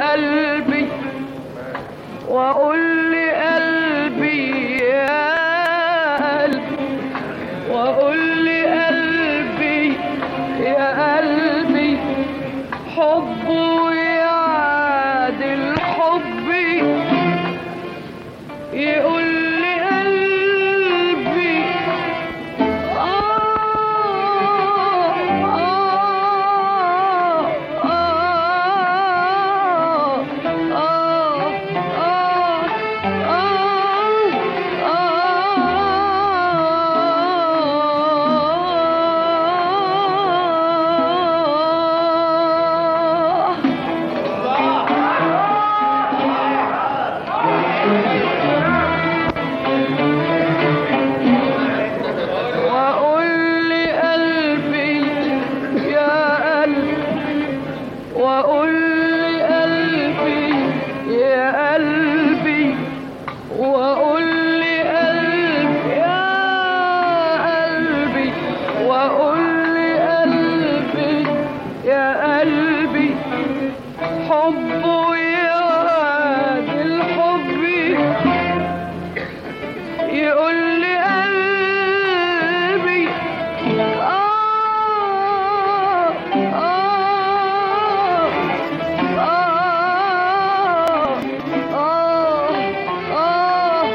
قلبي وأقول لقلبي يا قلبي وأقول لقلبي يا قلبي حبه يعادل حبي يقول لي قلبي آه آه آه وأقول لقلبي يا قلبي وأقول لقلبي يا قلبي وأقول لقلبي يا قلبي وأقول لقلبي يا قلبي حبه يعادل حبي يقول لي قلبي آه آه آه آه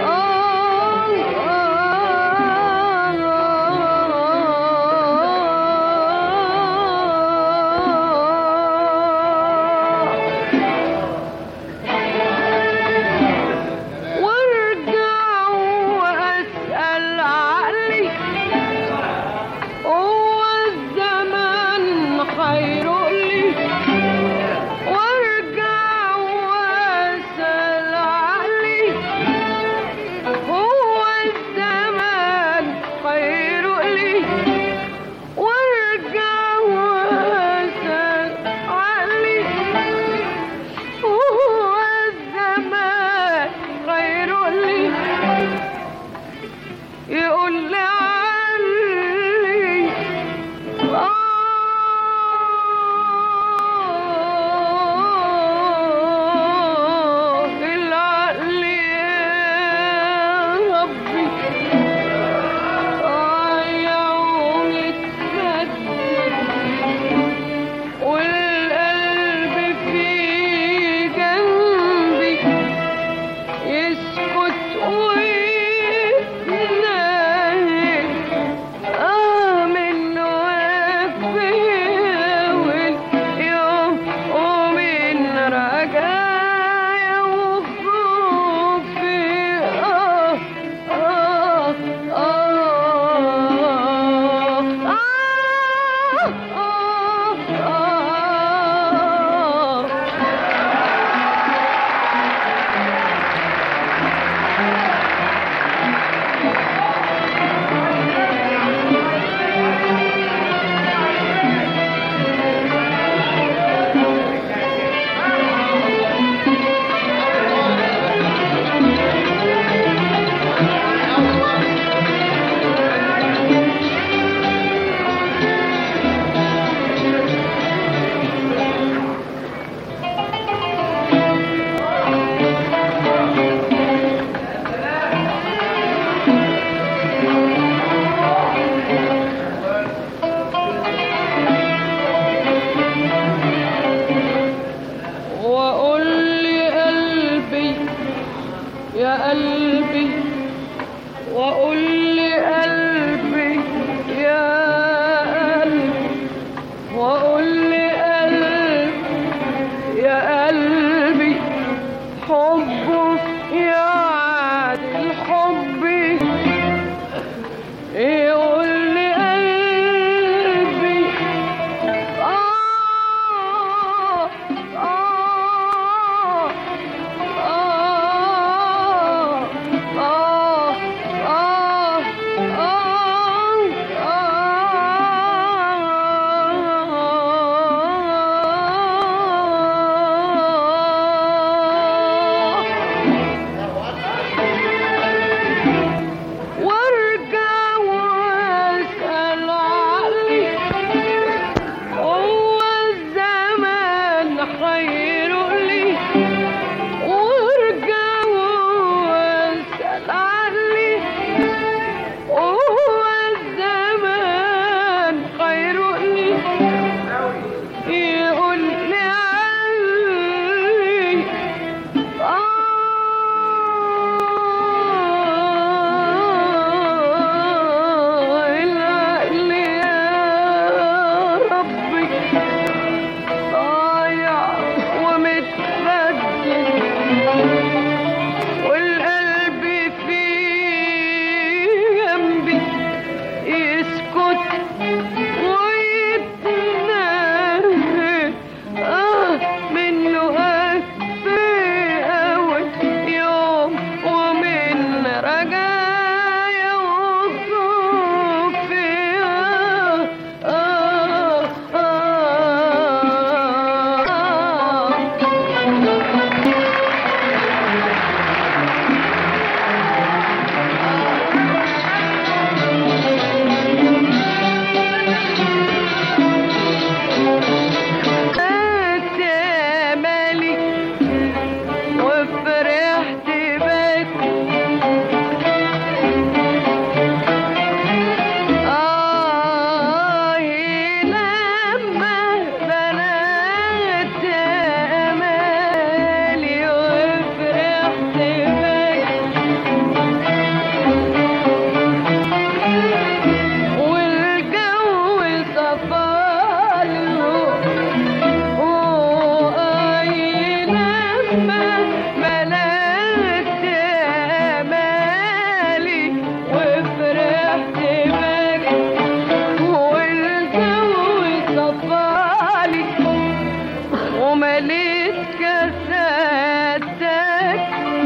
وارجع واسأل عقلي هو الزمان خير لي وارجع واسأل عقلي هو الزمان خير لي وارجع واسأل عقلي هو الزمان خير لي يقول لي علي آه العقل يا ربي عيوني تسدد والقلب في جنبي يسكت ويتناهي اه منه وفيول يوم ومن رجايا وخوفي اه اه اه اه اه اه وأقول لقلبي يا قلبي وأقول لقلبي يا قلبي وأقول لقلبي يا قلبي حبه يعادل حبي يقول لي قلبي آه آه آه آه مالي وفرحت بك آه لما بلغت أمالي وفرحت بك والجو صفاله وأي لما ملأت أمالي وفرحت بك والجو صفالي ومليت كاساتك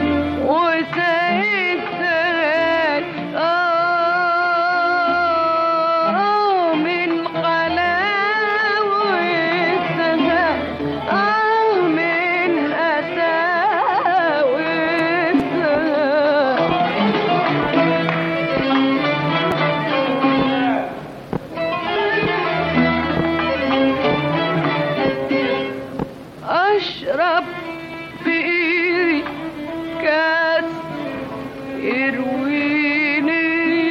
وسقيتك آه من حلاوتها آه من قساوتها أشرب بإيدي كاس يرويني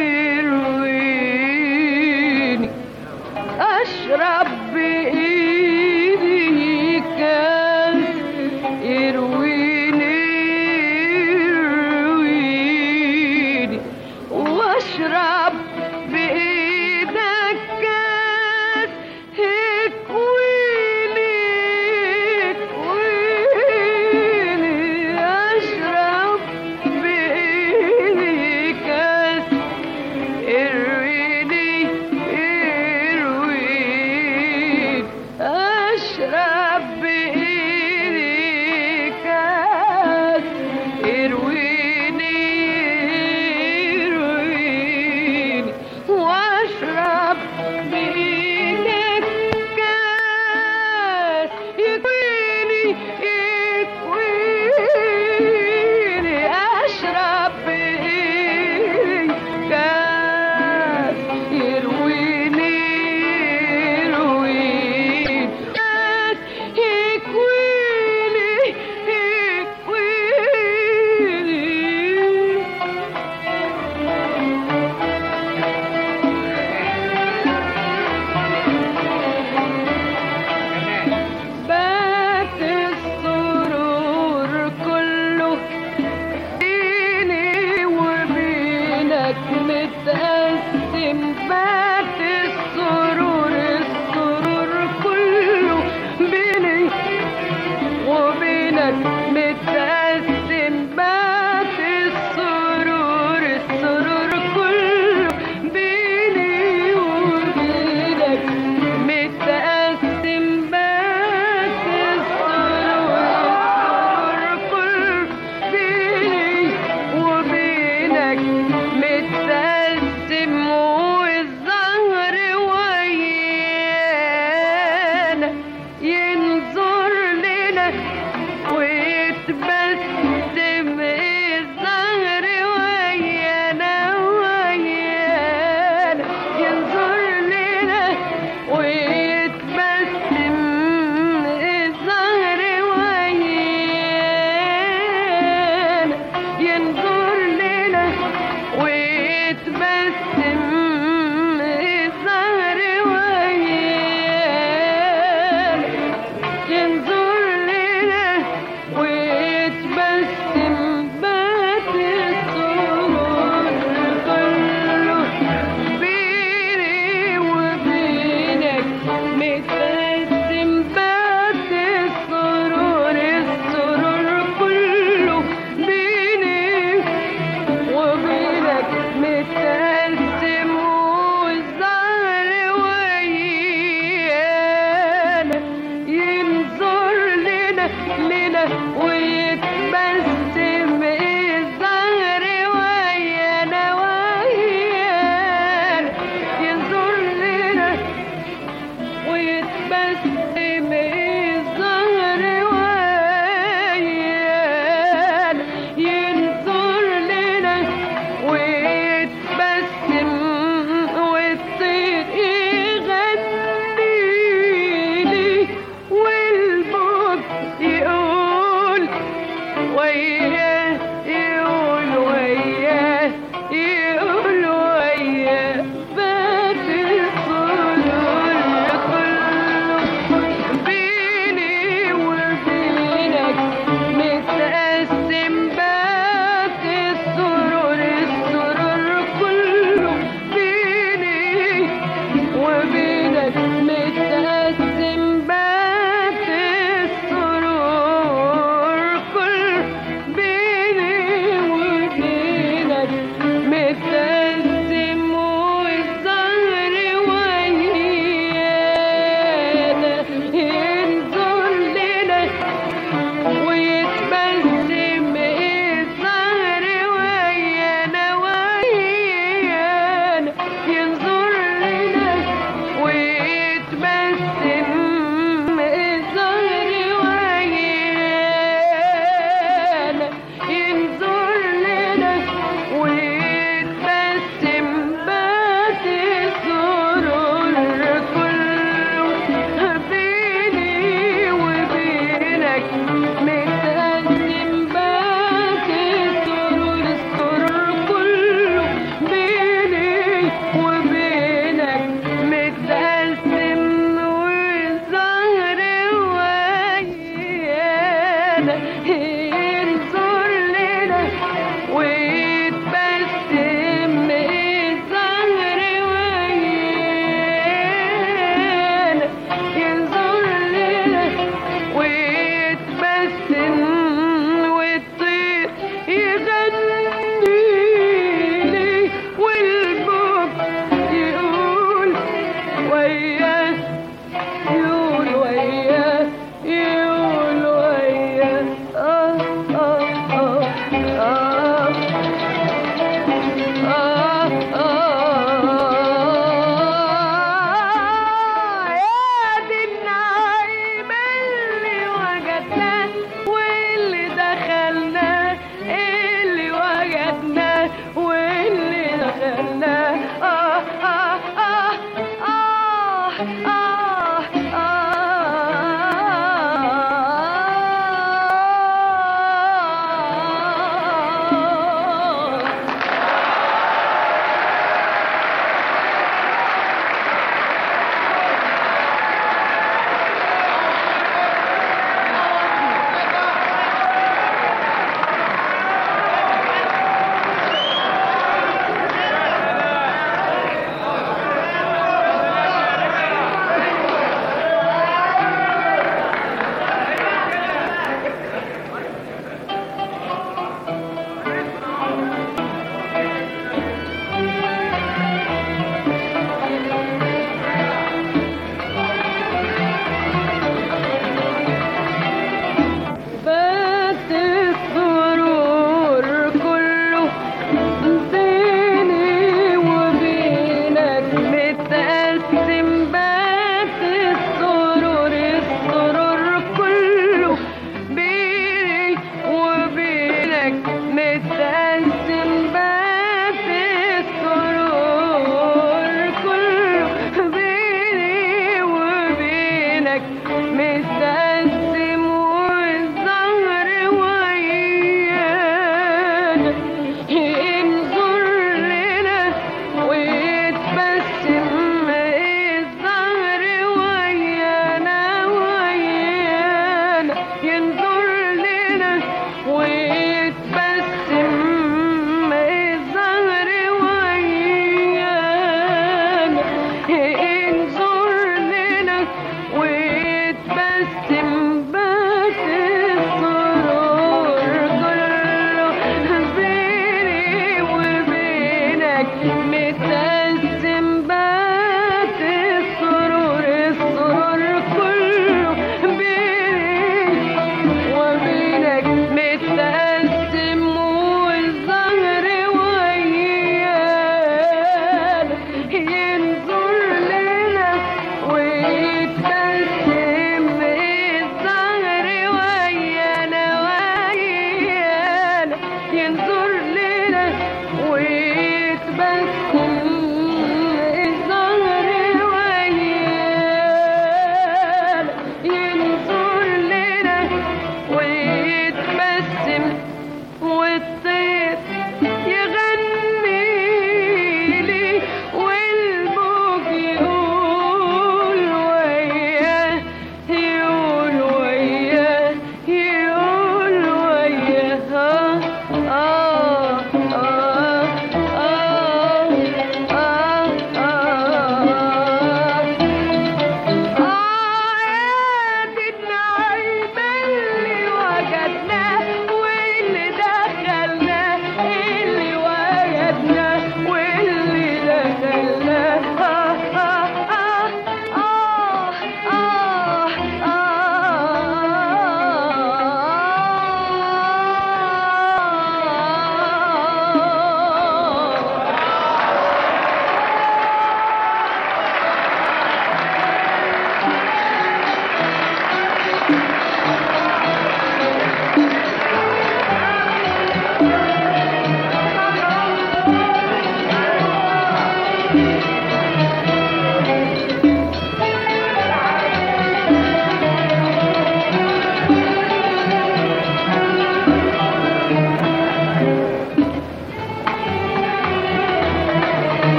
يرويني أشرب بإيدي كاس يرويني يرويني وأشرب بإيدك كاس يكويني يكويني أشرب بإيدي كاس ارويني ارويني اشرب بايدي كاس ارويني ارويني واشرب بايدك كاس يكويني يكويني اشرب بايدي كاس يرويني يرويني كاس يكويني يكويني بات السرور كله بيني وبينك متقسم بات السرور السرور كله بيني وبينك متقسم بات السرور السرور كله بيني وبينك متقسم بات السرور كله بيني وبينك متقسم والزهر ويانا ينظر لنا ويتبسم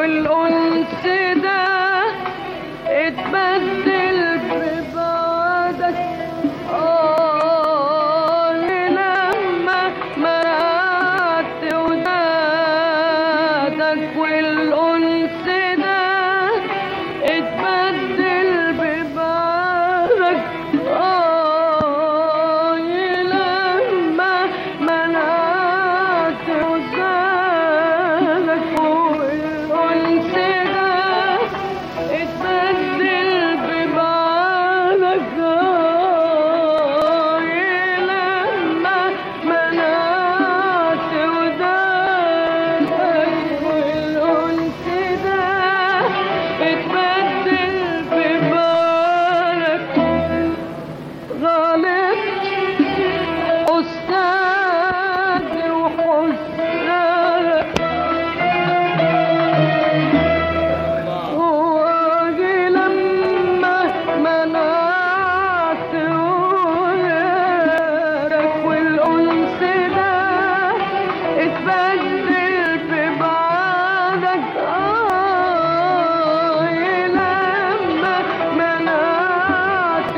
والأنس ده اتبدل ببعدك آه لما مرات ودادك والأنس ده اتبدل ببعدك آه لما منعت وزادك والأنس ده اتبدل ببعدك آه لما منعت ودادك والأنس ده اتبدل ببعدك غالب أستاذ وحسنك واجي لما منعت ولادك والأنس ده اتبدل ببعدك آه لما منعت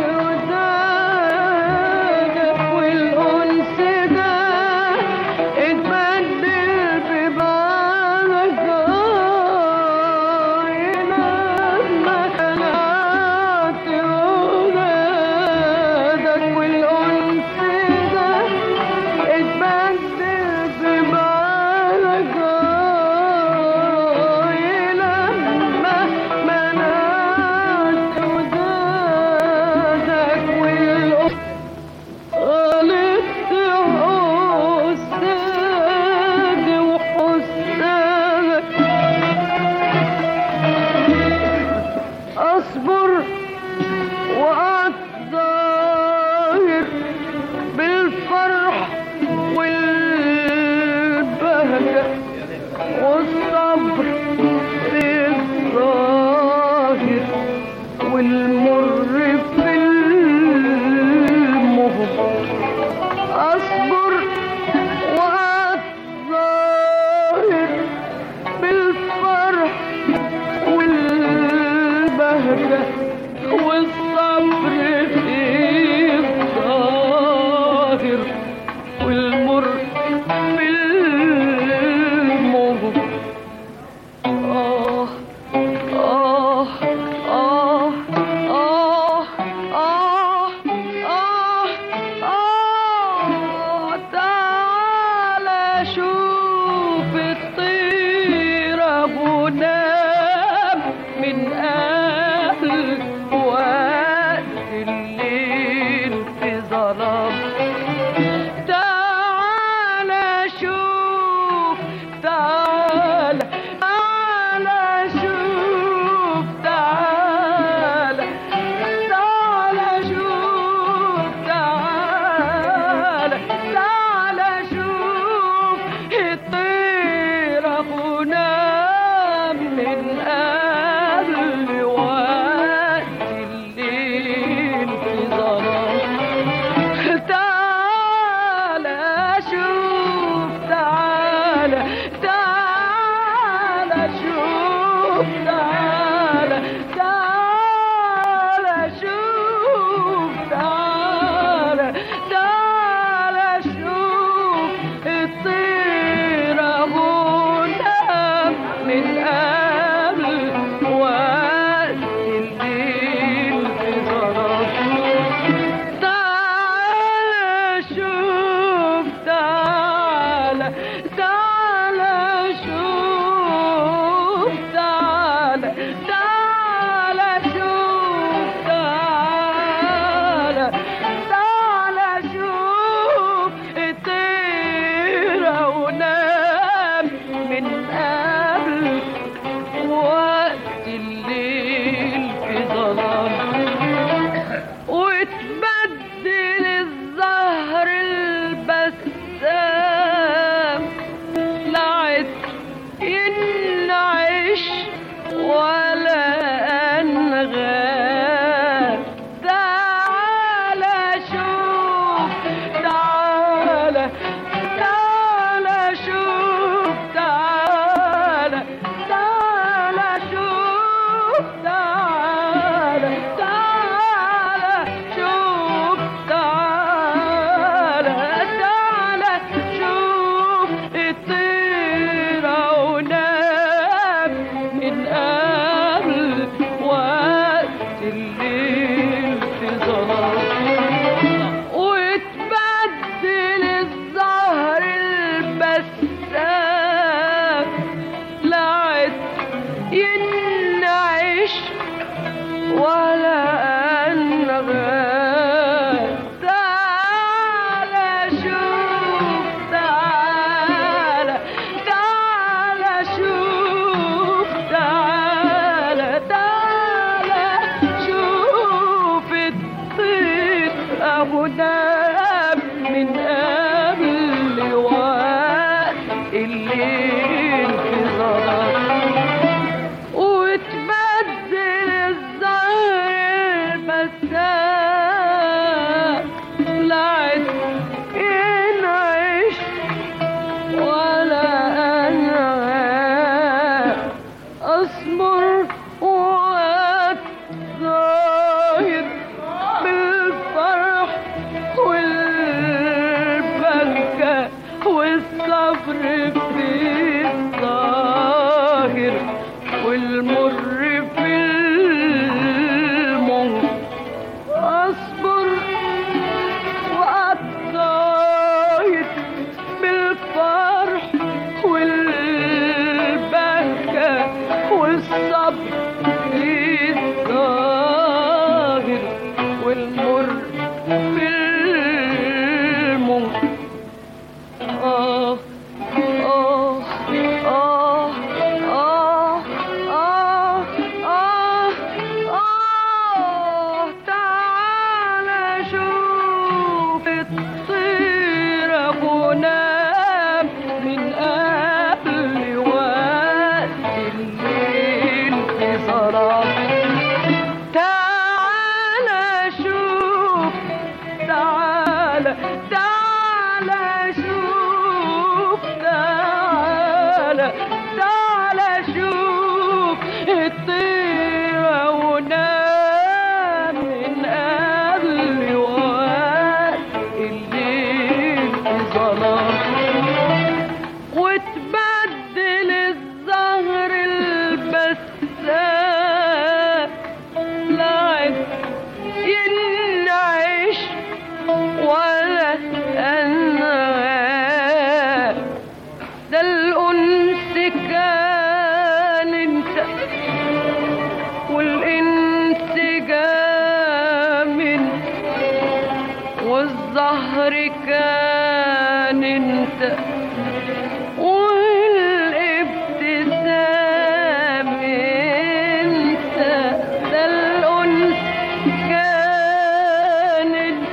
ودادك والأنس ده اتبدل ببعدك آه لما منعت ودادك والأنس ده اتبدل ببعدك آه لما منعت ودادك والأنس غلطت أستاذ وحسنك أصبر وأتظاهر بالفرح والبهجة والصبر في الظاهر والمر في المهر أصبر وأتظاهر بالفرح والبهجة والصبر في الظاهر والمر في المهر آه آه آه آه آه آه آه تعالى شوف الطير أبو ناب من أهل وقت الليل في ظلام تعالى شوف تعالى تعالى شوف تعالى تعالى شوف تعالى تعالى شوف الطير أخونا من قبل وقت الليل في ظلام تعالى شوف تعالى تعالى شوف تعالى تعالى شوف تعالى تعالى شوف الطير أبونا من قبل وقت الليل في ظلام تعالى شوف تعالى تعالى شوف تعالى تعالى ولا أنغام تعالى شوف تعالى تعالى شوف تعالى تعالى شوف الطير أبو داب من قبل وقت الليل في ظلام وتبدل الزهر المساء طلعت ينعش ولا أنا أصبر وأتظاهر بالفرح والبكاء والصبر في الظاهر والمر في المر أصبر وأتظاهر بالفرح والبكاء والصبر في الظاهر والمر في المر آه آه آه آه آه آه آه تعالى شوف الطير أبو نام من قبل وقت الليل في ظلام تعالى شوف تعالى تعالى شوف تعالى تعالى شوف الطير ونام من قبل وقت الليل في ظلام وتبدل الزهر البسام طلعت ينعش ولا أنغام ده الأنس كان انت والانسجام انت والزهر كان انت والابتسام انت ده الأنس كان انت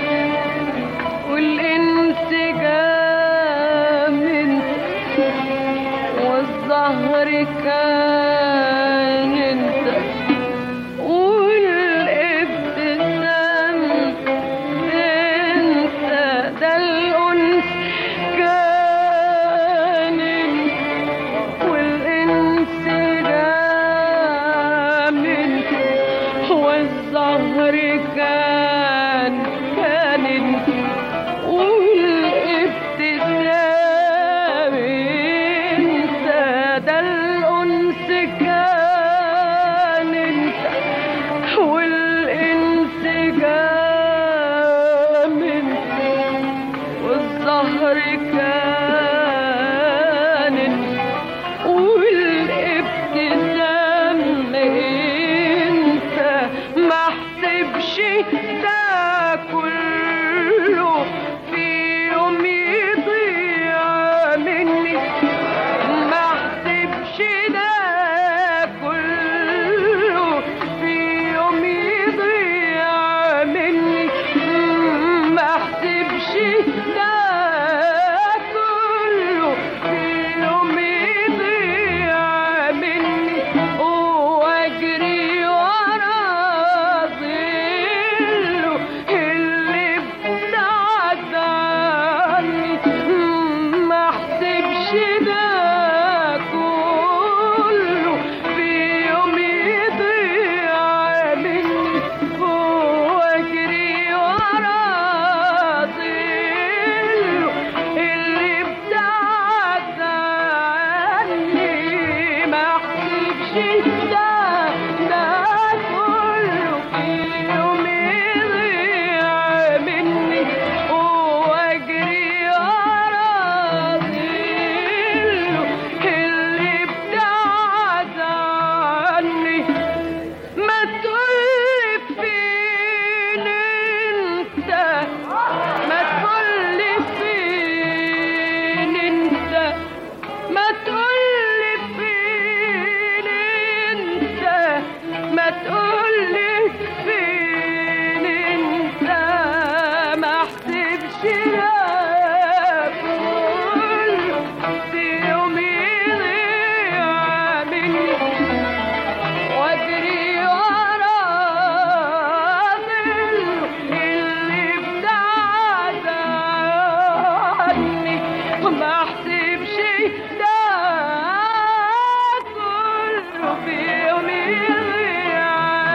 والانسجام انت والظهر كان انت والابتسام انت ده الانس كان انت والانسجام انت والظهر كان كان انت والابتسام انت ده الانس كان انت والانسجام انت والظهر كان انت والابتسام انت ما احسبش تقولي فين انت ما احسبش كل في يوم يضيع مني واجري ورا ظل اللي ابتعد عني ما احسبش ده كله في يوم يضيع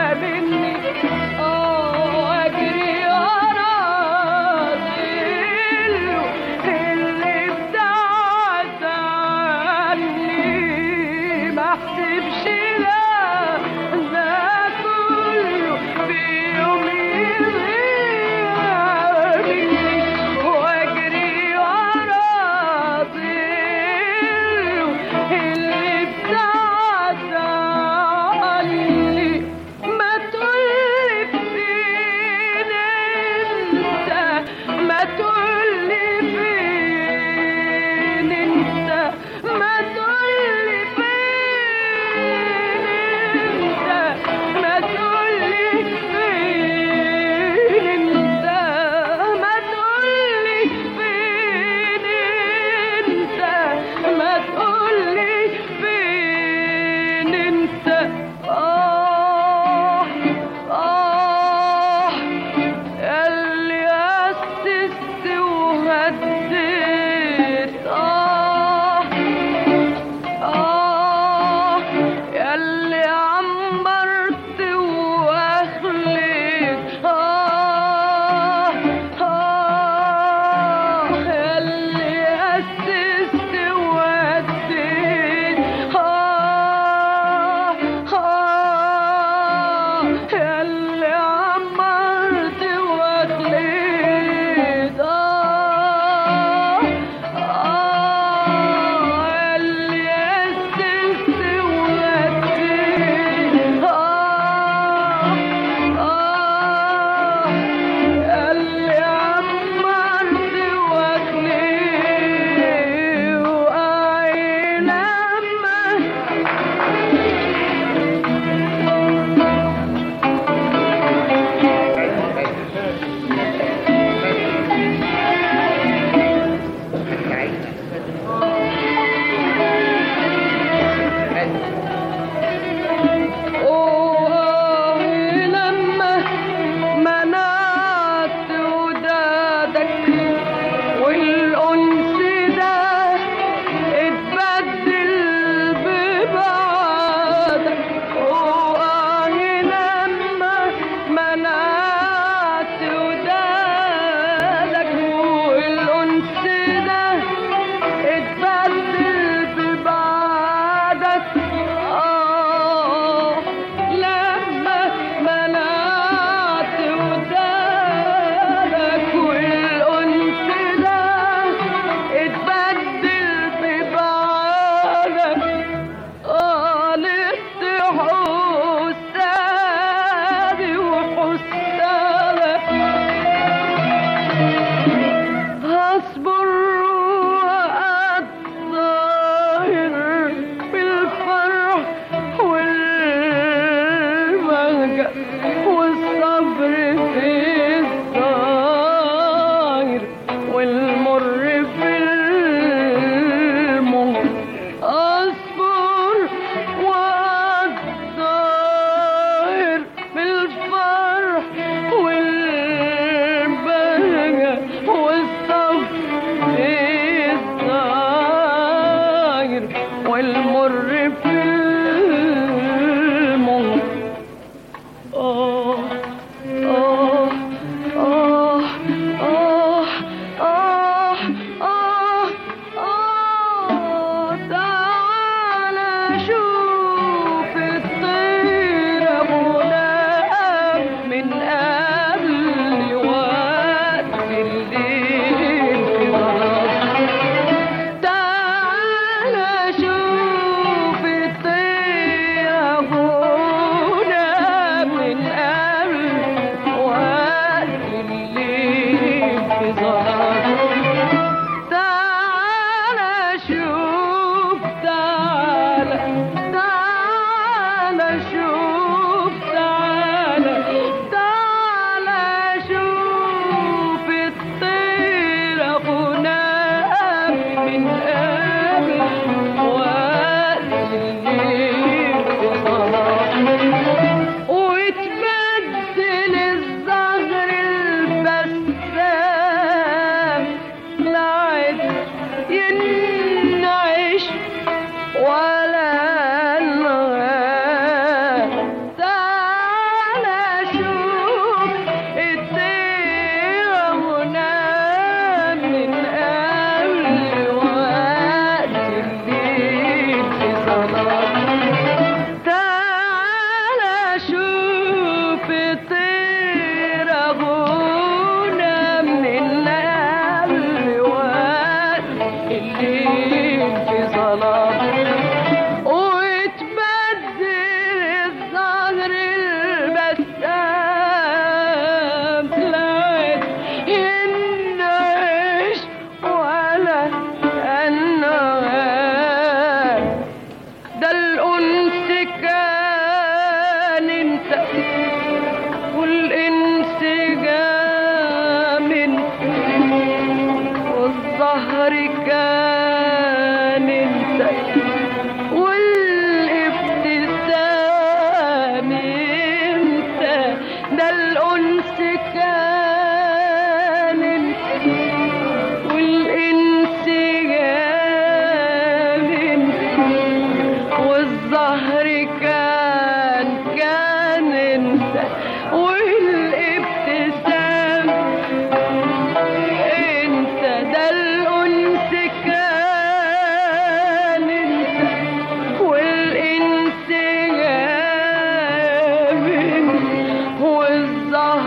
زهرة